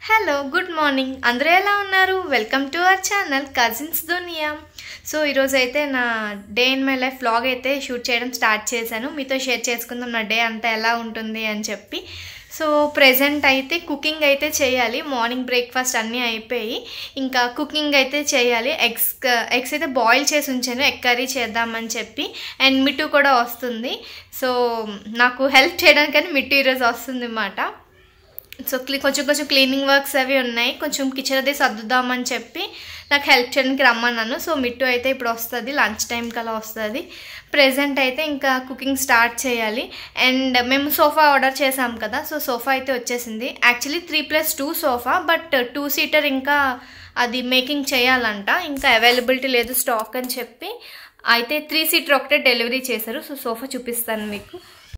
Hello good morning అందరూ ఎలా ఉన్నారు welcome to our channel cousins Duniya so ఈరోజు అయితే నా day in my life vlog అయితే షూట్ చేయడం స్టార్ట్ చేశాను మీతో షేర్ చేసుకుందాం నా డే అంతా ఎలా ఉంటుంది అని చెప్పి సో ప్రెజెంట్ అయితే కుకింగ్ అయితే చేయాలి మార్నింగ్ బ్రేక్ఫాస్ట్ అన్నీ అయిపోయి ఇంకా కుకింగ్ అయితే చేయాలి ఎగ్స్ ఎగ్స్ అయితే బాయిల్ చేసి ఉంచాను ఎగ్ కర్రీ చేద్దామని చెప్పి అండ్ మిట్టు కూడా వస్తుంది సో నాకు హెల్ప్ చేయడానికని మిట్టు ఈరోజు వస్తుంది అన్నమాట సో క్లీ కొంచెం కొంచెం క్లీనింగ్ వర్క్స్ అవి ఉన్నాయి కొంచెం కిచెన్ అది సర్దుదామని చెప్పి నాకు హెల్ప్ చేయడానికి రమ్మన్నాను సో మిట్టు అయితే ఇప్పుడు వస్తుంది లంచ్ టైంకి అలా వస్తుంది ప్రెజెంట్ అయితే ఇంకా కుకింగ్ స్టార్ట్ చేయాలి అండ్ మేము సోఫా ఆర్డర్ చేసాం కదా సో సోఫా అయితే వచ్చేసింది actually three plus two sofa but two seater ఇంకా అది మేకింగ్ చేయాలంట ఇంకా అవైలబిలిటీ లేదు స్టాక్ అని చెప్పి అయితే త్రీ సీటర్ ఒకటే డెలివరీ చేశారు సో సోఫా చూపిస్తాను మీకు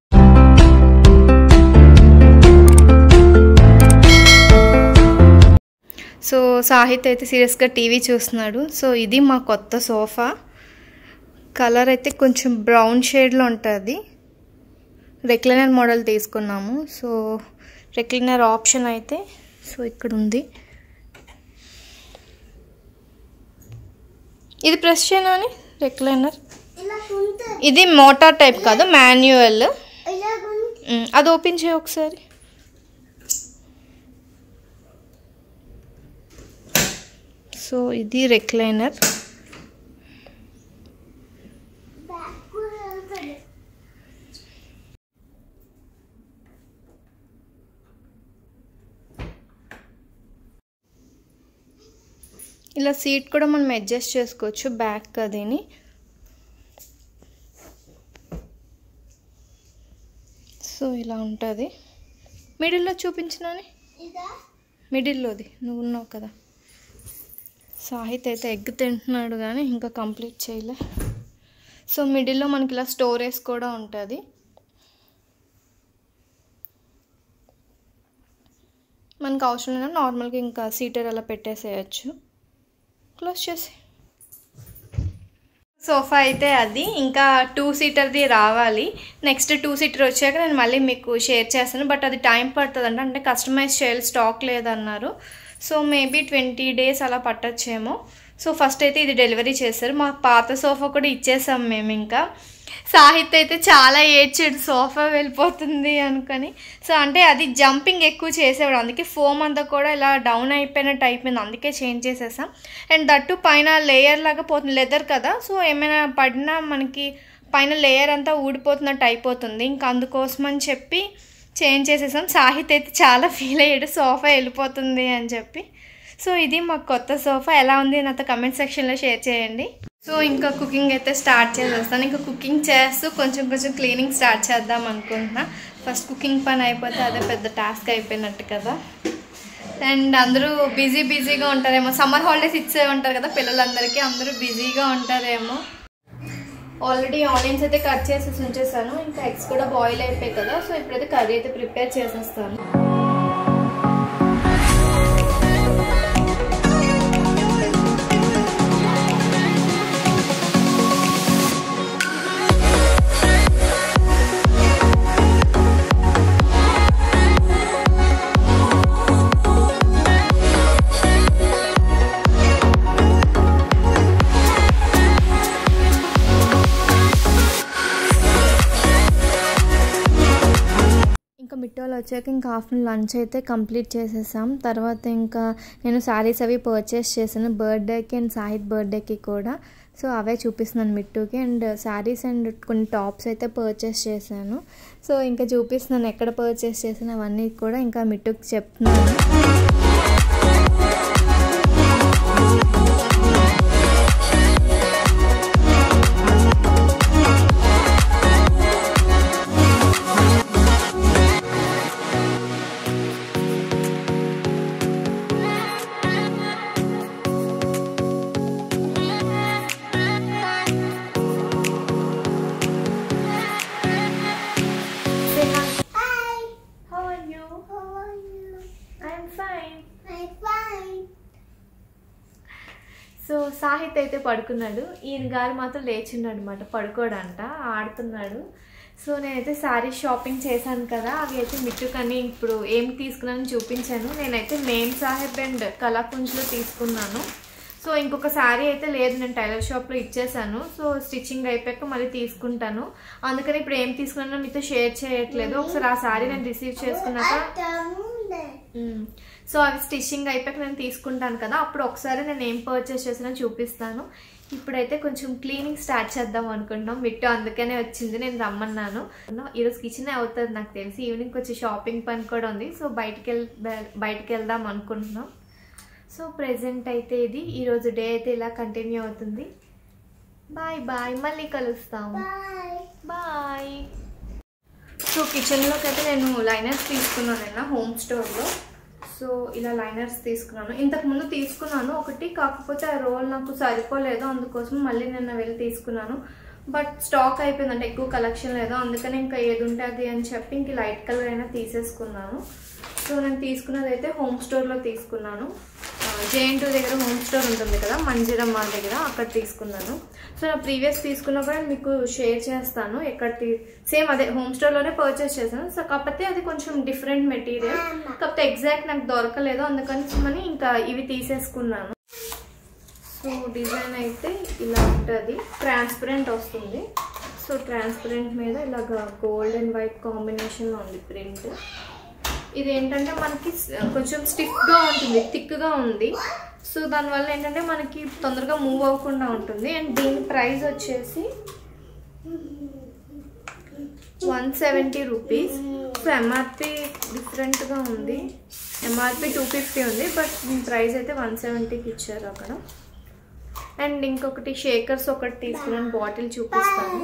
సో సాహిత్ అయితే సీరియస్గా టీవీ చూస్తున్నాడు సో ఇది మా కొత్త సోఫా కలర్ అయితే కొంచెం బ్రౌన్ షేడ్లో ఉంటుంది రెక్లైనర్ మోడల్ తీసుకున్నాము సో రెక్లైనర్ ఆప్షన్ అయితే సో ఇక్కడ ఉంది ఇది ప్రెస్ చేయనా రెక్లైనర్ ఇది మోటార్ టైప్ కాదు మాన్యువల్ అది ఓపెన్ చేయ ఒకసారి సో ఇది రెక్లైనర్ ఇలా సీట్ కూడా మనం అడ్జస్ట్ చేసుకోవచ్చు బ్యాక్ అదిని సో ఇలా ఉంటుంది మిడిల్లో చూపించినాని మిడిల్లోది నువ్వు ఉన్నావు కదా సాహిత్ అయితే ఎగ్ తింటున్నాడు కానీ ఇంకా కంప్లీట్ చేయలే సో మిడిల్లో మనకి ఇలా స్టోరేజ్ కూడా ఉంటుంది మనకు అవసరం లేదు నార్మల్గా ఇంకా సీటర్ అలా పెట్టేసేయచ్చు క్లోజ్ చేసి సోఫా అయితే అది ఇంకా టూ సీటర్ది రావాలి నెక్స్ట్ టూ సీటర్ వచ్చాక నేను మళ్ళీ మీకు షేర్ చేస్తాను బట్ అది టైం పడుతుంది అంటే కస్టమైజ్ చేయాలి స్టాక్ లేదన్నారు సో మేబీ ట్వంటీ డేస్ అలా పట్టచ్చేమో సో ఫస్ట్ అయితే ఇది డెలివరీ చేశారు మా పాత సోఫా కూడా ఇచ్చేసాం మేము ఇంకా సాహిత్ అయితే చాలా ఏడ్చాడు సోఫా వెళ్ళిపోతుంది అనుకొని సో అంటే అది జంపింగ్ ఎక్కువ చేసేవాడు అందుకే ఫోమ్ అంతా కూడా ఇలా డౌన్ అయిపోయినట్టు అయిపోయింది అందుకే చేంజ్ చేసేసాం అండ్ దట్టు పైన లేయర్ లాగా పోతుంది లెదర్ కదా సో ఏమైనా పడినా మనకి పైన లేయర్ అంతా ఊడిపోతున్నట్టు అయిపోతుంది ఇంకా అందుకోసం అని చెప్పి చేంజ్ చేసేసాం సాహిత్ అయితే చాలా ఫీల్ అయ్యాడు సోఫా వెళ్ళిపోతుంది అని చెప్పి సో ఇది మా కొత్త సోఫా ఎలా ఉంది నాతో కమెంట్ సెక్షన్లో షేర్ చేయండి సో ఇంకా కుకింగ్ అయితే స్టార్ట్ చేసేస్తాను ఇంకా కుకింగ్ చేస్తూ కొంచెం కొంచెం క్లీనింగ్ స్టార్ట్ చేద్దాం అనుకుంటున్నా ఫస్ట్ కుకింగ్ పని అయిపోతే అదే పెద్ద టాస్క్ అయిపోయినట్టు కదా అండ్ అందరూ బిజీ బిజీగా ఉంటారేమో సమ్మర్ హాలిడేస్ ఇచ్చే ఉంటారు కదా పిల్లలందరికీ అందరూ బిజీగా ఉంటారేమో ఆల్రెడీ ఆనియన్స్ అయితే కట్ చేసేసి ఉంచేసాను ఇంకా ఎగ్స్ కూడా బాయిల్ అయిపోయాయి కదా సో ఇప్పుడైతే కర్రీ అయితే ప్రిపేర్ చేసేస్తాను ఇంకా మిట్టోలు వచ్చాక ఇంకా ఆఫ్టర్నూన్ లంచ్ అయితే కంప్లీట్ చేసేసాం తర్వాత ఇంకా నేను శారీస్ అవి పర్చేస్ చేశాను బర్త్డేకి అండ్ సాహిత్ బర్త్డేకి కూడా సో అవే చూపిస్తున్నాను మిట్టుకి అండ్ శారీస్ అండ్ కొన్ని టాప్స్ అయితే పర్చేస్ చేశాను సో ఇంకా చూపిస్తున్నాను ఎక్కడ పర్చేస్ చేసాను అవన్నీ కూడా ఇంకా మిట్టుకి చెప్తున్నాను సో సాహిత్ అయితే పడుకున్నాడు ఈయన గారు మాత్రం లేచిండు అనమాట పడుకోడంట ఆడుతున్నాడు సో నేనైతే శారీ షాపింగ్ చేశాను కదా అవి అయితే మిట్టుకని ఇప్పుడు ఏం తీసుకున్నానని చూపించాను నేనైతే మెయిన్ సాహెబ్ అండ్ కళాకుంజ్లో తీసుకున్నాను సో ఇంకొక శారీ అయితే లేదు నేను టైలర్ షాప్లో ఇచ్చేసాను సో స్టిచ్చింగ్ అయిపోయాక మళ్ళీ తీసుకుంటాను అందుకని ఇప్పుడు ఏం తీసుకున్నానో మీతో షేర్ చేయట్లేదు ఒకసారి ఆ శారీ నేను రిసీవ్ చేసుకున్నాక మ్మ్. సో అవి స్టిచ్చింగ్ అయిపోయాక నేను తీసుకుంటాను కదా అప్పుడు ఒకసారి నేను ఏం పర్చేస్ చేసినా చూపిస్తాను ఇప్పుడైతే కొంచెం క్లీనింగ్ స్టార్ట్ చేద్దాం అనుకుంటున్నాం మిట్టు అందుకనే వచ్చింది నేను రమ్మన్నాను ఈరోజు కిచెన్ అవుతుంది నాకు తెలిసి ఈవినింగ్ కొంచెం షాపింగ్ పని కూడా ఉంది సో బయటికి వెళ్ బయటికి వెళ్దాం అనుకుంటున్నాం సో ప్రెసెంట్ అయితే ఇది ఈరోజు డే అయితే ఇలా కంటిన్యూ అవుతుంది బాయ్ బాయ్ మళ్ళీ కలుస్తాం బాయ్ సో కిచెన్లోకి అయితే నేను లైనర్స్ తీసుకున్నాను నిన్న హోమ్ స్టోర్లో సో ఇలా లైనర్స్ తీసుకున్నాను ఇంతకు ముందు తీసుకున్నాను ఒకటి కాకపోతే ఆ రోల్ నాకు సరిపోలేదు అందుకోసం మళ్ళీ నిన్న వెళ్ళి తీసుకున్నాను బట్ స్టాక్ అయిపోయింది అంటే ఎక్కువ కలెక్షన్ లేదు అందుకని ఇంకా ఏది ఉంటుంది అని చెప్పి ఇంక లైట్ కలర్ అయినా తీసేసుకున్నాను సో నేను తీసుకున్నది అయితే హోమ్ స్టోర్లో తీసుకున్నాను జేఎన్ టూ దగ్గర హోమ్ స్టోర్ ఉంటుంది కదా మంజిరం మా దగ్గర అక్కడ తీసుకున్నాను సో నా ప్రీవియస్ తీసుకున్న కూడా మీకు షేర్ చేస్తాను ఎక్కడ సేమ్ అదే హోమ్ స్టోర్లోనే పర్చేస్ చేశాను సో కాకపోతే అది కొంచెం డిఫరెంట్ మెటీరియల్ కాకపోతే ఎగ్జాక్ట్ నాకు దొరకలేదు అందుకని మని ఇంకా ఇవి తీసేసుకున్నాను సో డిజైన్ అయితే ఇలా ఉంటుంది ట్రాన్స్పరెంట్ వస్తుంది సో ట్రాన్స్పరెంట్ మీద ఇలాగ గోల్డ్ అండ్ వైట్ కాంబినేషన్లో ఉంది ప్రింట్ ఇది ఏంటంటే మనకి స్- కొంచెం స్టిఫ్గా ఉంటుంది థిక్గా ఉంది సో దానివల్ల ఏంటంటే మనకి తొందరగా మూవ్ అవ్వకుండా ఉంటుంది అండ్ దీని ప్రైస్ వచ్చేసి one seventy rupees so MRP డిఫరెంట్గా ఉంది ఎంఆర్పి టూ ఫిఫ్టీ ఉంది బట్ దీని ప్రైస్ అయితే వన్ సెవెంటీకి ఇచ్చారు అక్కడ అండ్ ఇంకొకటి షేకర్స్ ఒకటి తీసుకున్నాను బాటిల్ చూపిస్తాను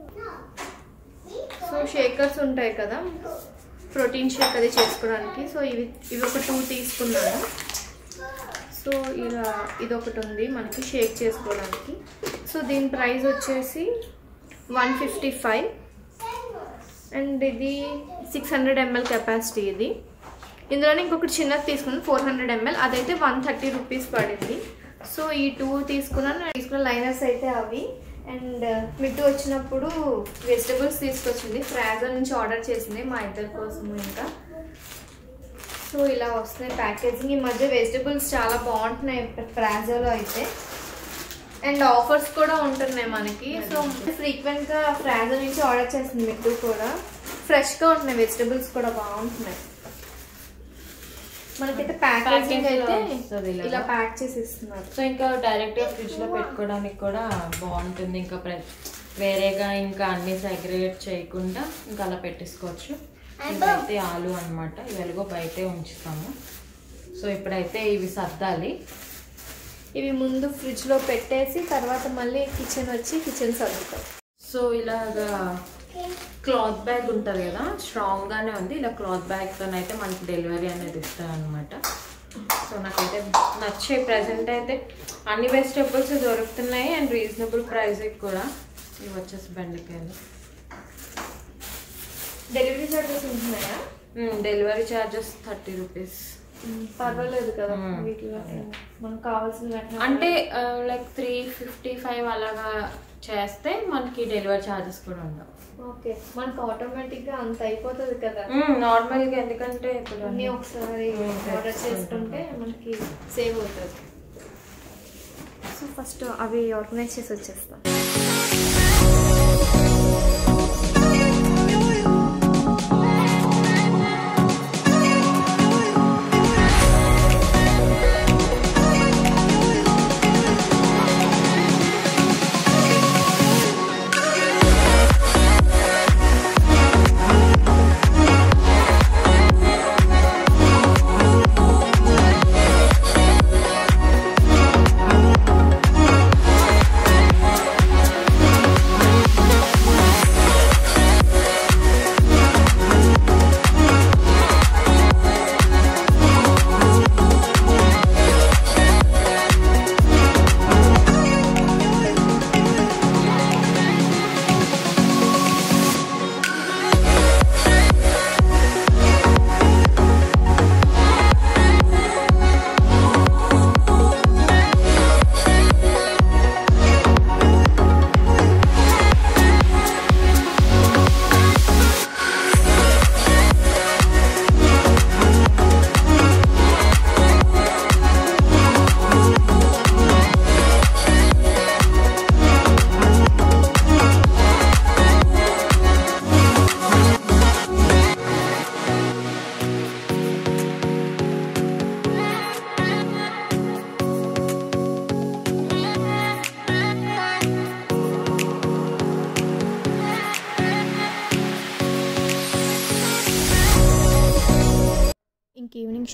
సో షేకర్స్ ఉంటాయి కదా ప్రోటీన్ షేక్ అది చేసుకోవడానికి సో ఇవి ఇవి ఒక టూ తీసుకున్నాను సో ఇలా ఇది ఒకటి ఉంది మనకి షేక్ చేసుకోవడానికి సో దీని ప్రైస్ వచ్చేసి వన్ ఫిఫ్టీ ఫైవ్ అండ్ ఇది సిక్స్ హండ్రెడ్ ఎంఎల్ కెపాసిటీ ఇది ఇందులోనే ఇంకొకటి చిన్నది తీసుకున్నాను ఫోర్ హండ్రెడ్ ఎంఎల్ అదైతే వన్ థర్టీ రూపీస్ పడింది సో ఈ టూ తీసుకున్నాను నేను తీసుకున్న లైనర్స్ అయితే అవి అండ్ మిట్టు వచ్చినప్పుడు వెజిటబుల్స్ తీసుకొచ్చింది ఫ్రాజో నుంచి ఆర్డర్ చేసింది మా ఇద్దరి కోసం ఇంకా సో ఇలా వస్తున్నాయి ప్యాకేజింగ్ ఈ మధ్య వెజిటబుల్స్ చాలా బాగుంటున్నాయి ఫ్రాజోలో అయితే అండ్ ఆఫర్స్ కూడా ఉంటున్నాయి మనకి సో ఫ్రీక్వెంట్గా ఫ్రాజో నుంచి ఆర్డర్ చేసింది మిట్టు కూడా ఫ్రెష్గా ఉంటున్నాయి వెజిటబుల్స్ కూడా బాగుంటున్నాయి మనకైతే ప్యాకేజింగ్ Package లో అయితే వస్తది ఇలాగా. ఇలా ప్యాక్ చేసి ఇస్తున్నారు సో ఇంకా డైరెక్ట్ గా ఫ్రిడ్జ్ లో పెట్టుకోవడానికి కూడా బాగుంటుంది ఇంకా ప్ర- వేరేగా ఇంకా అన్ని సెగ్రేట్ చేయకుండా ఇంకా అలా పెట్టేసుకోవచ్చు ఇవైతే ఆలు అన్నమాట ఇవి ఎలాగో బయటే ఉంచుతాము సో ఇప్పుడైతే ఇవి సర్దాలి ఇవి ముందు ఫ్రిడ్జ్ లో పెట్టేసి తర్వాత మళ్ళీ కిచెన్ వచ్చి కిచెన్ సర్దుతాం సో ఇలాగా క్లాత్ బ్యాగ్ ఉంటుంది కదా స్ట్రాంగ్ గానే ఉంది ఇలా క్లాత్ బ్యాగ్ తోనైతే మనకి డెలివరీ అనేది ఇస్తారు అనమాట సో నాకైతే నచ్చే ప్రజెంట్ అయితే అన్ని వెజిటేబుల్స్ దొరుకుతున్నాయి అండ్ రీజనబుల్ ప్రైస్ కూడా ఇవి వచ్చేసి బెండకాయలు డెలివరీ చార్జెస్ ఉంటున్నాయా డెలివరీ ఛార్జెస్ థర్టీ రూపీస్ పర్వాలేదు కదా మ్మ్. వీటిలో మనకు కావాల్సిన వెంటనే అంటే లైక్ త్రీ ఫిఫ్టీ ఫైవ్ అలాగా చేస్తే మనకి డెలివరీ ఛార్జెస్ కూడా ఉండవు ఓకే మనకు ఆటోమేటిక్ గా అంత అయిపోతుంది కదా నార్మల్గా ఎందుకంటే ఇప్పుడు అన్ని అన్ని- ఒకసారి మ్మ్, ఆర్డర్ చేసుకుంటే మనకి సేవ్ అవుతుంది సో ఫస్ట్ అవి ఆర్గనైజ్ చేసి వచ్చేస్తాం Thank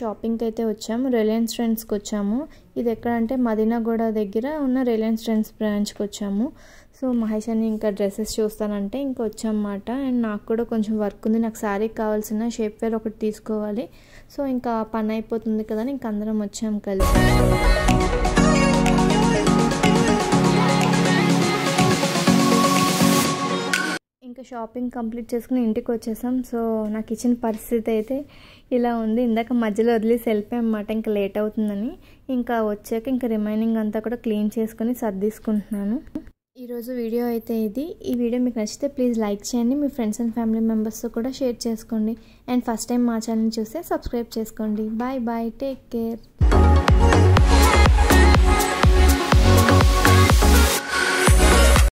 షాపింగ్కి అయితే వచ్చాము రిలయన్స్ ట్రెండ్స్కి వచ్చాము ఇది ఎక్కడంటే మదీనాగూడ దగ్గర ఉన్న రిలయన్స్ ట్రెండ్స్ బ్రాంచ్కి వచ్చాము సో మహేష్ అని ఇంకా డ్రెస్సెస్ చూస్తానంటే ఇంకా వచ్చామన్నమాట అండ్ నాకు కూడా కొంచెం వర్క్ ఉంది నాకు శారీకి కావాల్సిన షేప్ వేర్ ఒకటి తీసుకోవాలి సో ఇంకా పని అయిపోతుంది కదా ఇంక అందరం వచ్చాము కలిసి ఇంకా షాపింగ్ కంప్లీట్ చేసుకుని ఇంటికి వచ్చేసాం సో నాకు ఇచ్చిన పరిస్థితి అయితే ఇలా ఉంది ఇందాక మధ్యలో వదిలేసి వెళ్ళిపోయాం అన్నమాట ఇంకా లేట్ అవుతుందని ఇంకా వచ్చాక ఇంకా రిమైనింగ్ అంతా కూడా క్లీన్ చేసుకొని సర్దీసుకుంటున్నాను ఈరోజు వీడియో అయితే ఇది ఈ వీడియో మీకు నచ్చితే ప్లీజ్ లైక్ చేయండి మీ ఫ్రెండ్స్ అండ్ ఫ్యామిలీ మెంబర్స్తో కూడా షేర్ చేసుకోండి అండ్ ఫస్ట్ టైం మా ఛానల్ చూస్తే సబ్స్క్రైబ్ చేసుకోండి బాయ్ బాయ్ టేక్ కేర్